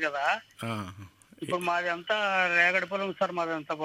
కదా ఆ, ఇప్పుడు మాది అంతా రేగడి పొలం సార్ మాది అంతా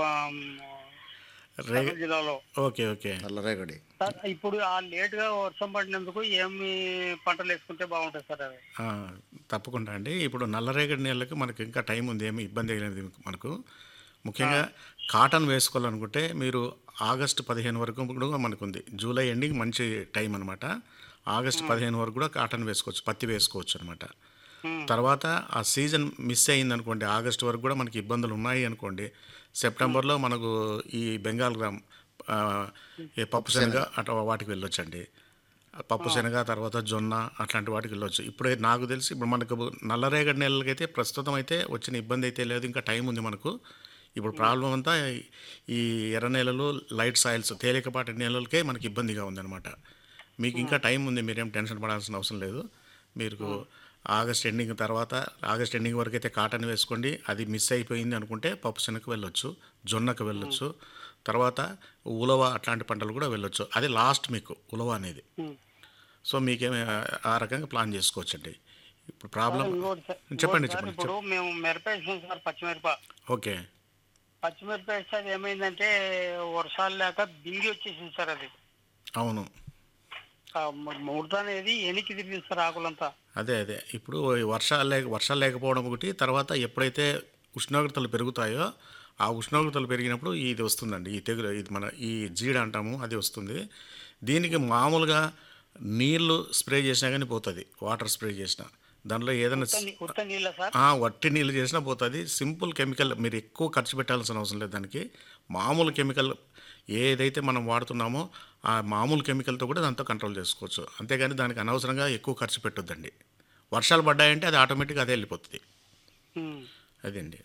రేగ జిల్లాలో ఓకే ఓకే నల్లరేగడి సార్ ఇప్పుడు ఆ లేట్ గా వర్షం పడినందుకు ఏమి పంటలు వేసుకుంటే బాగుంటుంది సార్ అవి ఆ, తప్పకుండా అండి ఇప్పుడు నల్లరేగడి నీళ్ళకి మనకి ఇంకా టైం ఉంది ఏమి ఇబ్బంది లేదు మనకు ముఖ్యంగా కాటన్ వేసుకోవాలనుకుంటే మీరు ఆగస్టు పదిహేను వరకు కూడా మనకు ఉంది జూలై ఎండింగ్ మంచి టైం అనమాట ఆగస్టు పదిహేను వరకు కూడా కాటన్ వేసుకోవచ్చు పత్తి వేసుకోవచ్చు అనమాట తర్వాత ఆ సీజన్ మిస్ అయింది అనుకోండి ఆగస్టు వరకు కూడా మనకి ఇబ్బందులు ఉన్నాయి అనుకోండి సెప్టెంబర్లో మనకు ఈ బెంగాల్ గ్రామ్ ఆ, ఈ పప్పు శనగ అట్లా వాటికి వెళ్ళొచ్చండి పప్పు శనగ తర్వాత జొన్న అట్లాంటి వాటికి వెళ్ళొచ్చు ఇప్పుడే నాకు తెలిసి ఇప్పుడు మనకు నల్లరేగడి నెలలకైతే ప్రస్తుతం అయితే వచ్చిన ఇబ్బంది అయితే లేదు ఇంకా టైం ఉంది మనకు ఇప్పుడు ప్రాబ్లం అంతా ఈ ఎర్ర నేలలు లైట్ సాయిల్స్ తేలికపాటి నేలలకే మనకి ఇబ్బందిగా ఉందన్నమాట మీకు ఇంకా టైం ఉంది మీరేం టెన్షన్ పడాల్సిన అవసరం లేదు మీరు ఆగస్ట్ ఎండింగ్ తర్వాత ఆగస్ట్ ఎండింగ్ వరకు అయితే కాటన్ వేసుకోండి అది మిస్ అయిపోయింది అనుకుంటే పప్పు శనగకు వెళ్ళొచ్చు జొన్నకు వెళ్ళొచ్చు తర్వాత ఉలవ అట్లాంటి పంటలు కూడా వెళ్ళొచ్చు అది లాస్ట్ మీకు ఉలవ అనేది సో మీకేమే ఆ రకంగా ప్లాన్ చేసుకోవచ్చండి ఇప్పుడు ప్రాబ్లం ఇంకోటి సార్ చెప్పండి ఇంకోటి సార్, చెప్పండి ఇప్పుడు మేము మిరప వేసాం సార్ పచ్చిమిరప ఓకే పచ్చిమిరప వేస్తే అది ఏమైందంటే వర్షాలు లేక బింగి వచ్చేసింది సార్ అది అవును ఆ ము- ముడత అనేది ఎనికి తిరిగింది సార్ ఆకులంతా అదే అదే ఇప్పుడు ఈ వర్షాలు లేక వర్షాలు లేకపోవడం ఒకటి తర్వాత ఎప్పుడైతే ఉష్ణోగ్రతలు పెరుగుతాయో ఆ ఉష్ణోగ్రతలు పెరిగినప్పుడు ఇది వస్తుందండి ఈ తెగులు ఇది మన ఈ జీడ అంటాము అది వస్తుంది దీనికి మామూలుగా నీళ్లు స్ప్రే చేసినా కానీ పోతుంది వాటర్ స్ప్రే చేసినా దానిలో ఏదైనా ఉత్త నీ- ఉత్త నీళ్ళ సార్ ఆ, వట్టి నీళ్ళు చేసినా పోతుంది సింపుల్ కెమికల్ మీరు ఎక్కువ ఖర్చు పెట్టాల్సిన అవసరం లేదు దానికి మామూలు కెమికల్ ఏదైతే మనం వాడుతున్నామో ఆ మామూలు కెమికల్తో కూడా దాంతో కంట్రోల్ చేసుకోవచ్చు అంతేగాని దానికి అనవసరంగా ఎక్కువ ఖర్చు పెట్టొద్దండి వర్షాలు పడ్డాయంటే అది ఆటోమేటిక్గా అదే వెళ్ళిపోతుంది ఉమ్. అదండి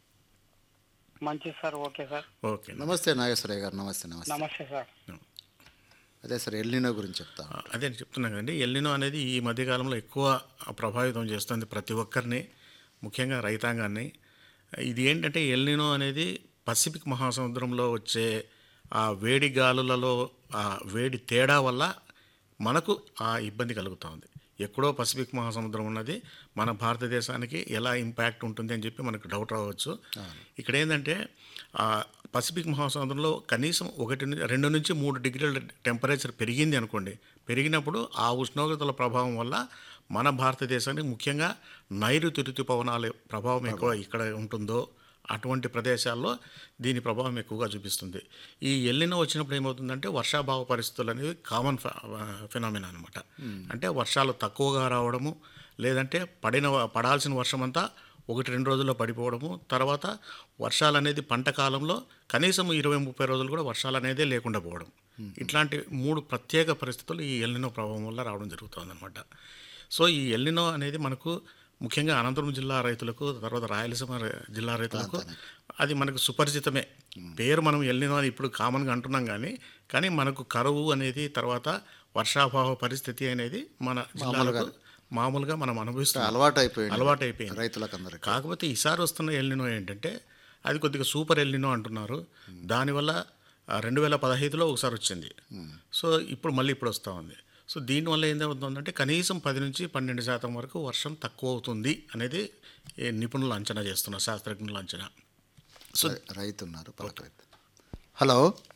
మంచిది సార్ ఓకే సార్ ఓకే నమస్తే నాగేశ్వరయ్య గారు నమస్తే నమస్తే నమస్తే సార్ అదే సార్ ఎల్నినో గురించి చెప్తా అదే చెప్తున్నాను కదండి ఎల్లినో అనేది ఈ మధ్యకాలంలో ఎక్కువ ప్రభావితం చేస్తుంది ప్రతి ఒక్కరిని ముఖ్యంగా రైతాంగాన్ని ఇది ఏంటంటే ఎల్నినో అనేది పసిఫిక్ మహాసముద్రంలో వచ్చే ఆ వేడి గాలులలో ఆ వేడి తేడా వల్ల మనకు ఆ ఇబ్బంది కలుగుతూ ఉంది ఎక్కడో పసిఫిక్ మహాసముద్రం ఉన్నది మన భారతదేశానికి ఎలా ఇంపాక్ట్ ఉంటుంది అని చెప్పి మనకు డౌట్ రావచ్చు ఇక్కడ ఏంటంటే ఆ పసిఫిక్ మహాసముద్రంలో కనీసం ఒకటి నుంచి రెండు నుంచి మూడు డిగ్రీల టెంపరేచర్ పెరిగింది అనుకోండి పెరిగినప్పుడు ఆ ఉష్ణోగ్రతల ప్రభావం వల్ల మన భారతదేశానికి ముఖ్యంగా నైరుతి ఋతుపవనాల ప్రభావం ఎక్కువ ఇక్కడ ఉంటుందో అటువంటి ప్రదేశాల్లో దీని ప్రభావం ఎక్కువగా చూపిస్తుంది ఈ ఎల్లినో వచ్చినప్పుడు ఏమవుతుందంటే వర్షాభావ పరిస్థితులు అనేవి కామన్ ఫినామినా అనమాట అంటే వర్షాలు తక్కువగా రావడము లేదంటే పడిన పడాల్సిన వర్షం అంతా ఒకటి రెండు రోజుల్లో పడిపోవడము తర్వాత వర్షాలు అనేది పంట కాలంలో కనీసం ఇరవై ముప్పై రోజులు కూడా వర్షాలు అనేదే లేకుండా పోవడం ఇట్లాంటి మూడు ప్రత్యేక పరిస్థితులు ఈ ఎల్లినో ప్రభావం వల్ల రావడం జరుగుతుందన్నమాట సో ఈ ఎల్లినో అనేది మనకు ముఖ్యంగా అనంతపురం జిల్లా రైతులకు తర్వాత రాయలసీమ ర- జిల్లా రైతులకు అది మనకు సుపరిచితమే పేరు మనం ఎల్లినో అని ఇప్పుడు కామన్గా అంటున్నాం కానీ కానీ మనకు కరువు అనేది తర్వాత వర్షాభావ పరిస్థితి అనేది మన జిల్లాలకు మామూలుగా మనం అనుభవిస్తాం అలవాటు అయిపోయింది అలవాటు అయిపోయింది రైతులకందరికి కాకపోతే ఈసారి వస్తున్న ఎల్లినో ఏంటంటే అది కొద్దిగా సూపర్ ఎల్లినో అంటున్నారు దానివల్ల ఆ, రెండు వేల పదహైదులో ఒకసారి వచ్చింది సో ఇప్పుడు మళ్ళీ ఇప్పుడు వస్తూ ఉంది సో దీనివల్ల ఏమవుతుందంటే కనీసం పది నుంచి పన్నెండు శాతం వరకు వర్షం తక్కువ అవుతుంది అనేది ఈ నిపుణులు అంచనా చేస్తున్నారు శాస్త్రజ్ఞులు అంచనా సో రైతు ఉన్నారు పలకరైతు హలో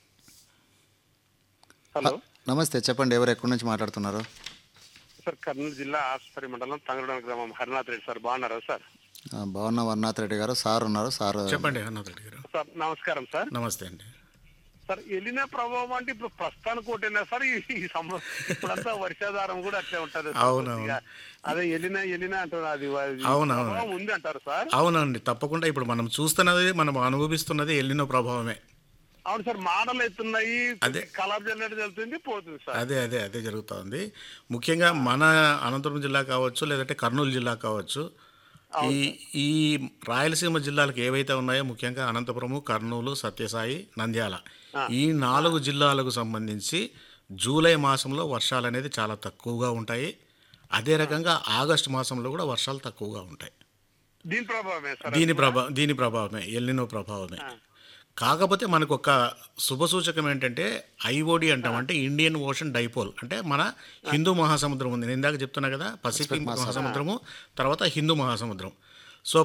హలో నమస్తే చెప్పండి ఎవరు ఎక్కడి నుంచి మాట్లాడుతున్నారు సార్ కర్నూలు జిల్లా ఆస్పరి మండలం తంగడన గ్రామం హరినాథ్ రెడ్డి సార్ బాగున్నారా సార్ ఆ, బాగున్నా వర్నాథ్ రెడ్డి గారు సార్ ఉన్నారు సార్ చెప్పండి అన్నది రెడ్డి గారు సార్ నమస్కారం సార్ నమస్తే అండి సార్ వెళ్ళిన ప్రభావం అంటే ఇప్పుడు ప్రస్తుతానికి ఒకటేనా సార్ ఈ ఈ సంవ ఇప్పుడంతా వర్షాధారం కూడా అట్లే ఉంటది సార్. అవునవును. కొద్దిగా అదే వెళ్ళినా వెళ్ళినా అంటారు అది వా- అవునవును. ప్రభావం ఉంది అంటారు సార్ అవునండి తప్పకుండా ఇప్పుడు మనం చూస్తున్నది మనం అనుభవిస్తున్నది ఎల్లినో ప్రభావమే అవును సార్ మాటలు ఎత్తున్నాయి అదే. కలర్ జనరేట్ వెళ్తుంది పోతుంది సార్ అదే అదే అదే జరుగుతోంది ముఖ్యంగా మన అనంతపురం జిల్లా కావచ్చు లేదంటే కర్నూలు జిల్లా కావచ్చు ఈ ఈ రాయలసీమ జిల్లాలకు ఏవైతే ఉన్నాయో ముఖ్యంగా అనంతపురము కర్నూలు సత్యసాయి నంద్యాల ఈ నాలుగు జిల్లాలకు సంబంధించి జూలై మాసంలో వర్షాలు అనేది చాలా తక్కువగా ఉంటాయి అదే రకంగా ఆగస్టు మాసంలో కూడా వర్షాలు తక్కువగా ఉంటాయి దీని ప్రభావమే సార్ దీని ప్రభా దీని ప్రభావమే ఎల్లినో ప్రభావమే కాకపోతే మనకు ఒక శుభసూచకం ఏంటంటే ఐఓడి అంటామంటే ఇండియన్ ఓషన్ డైపోల్ అంటే మన హిందూ మహాసముద్రం ఉంది నేను ఇందాక చెప్తున్నా కదా పసిఫిక్ మహాసముద్రము తర్వాత హిందూ మహాసముద్రం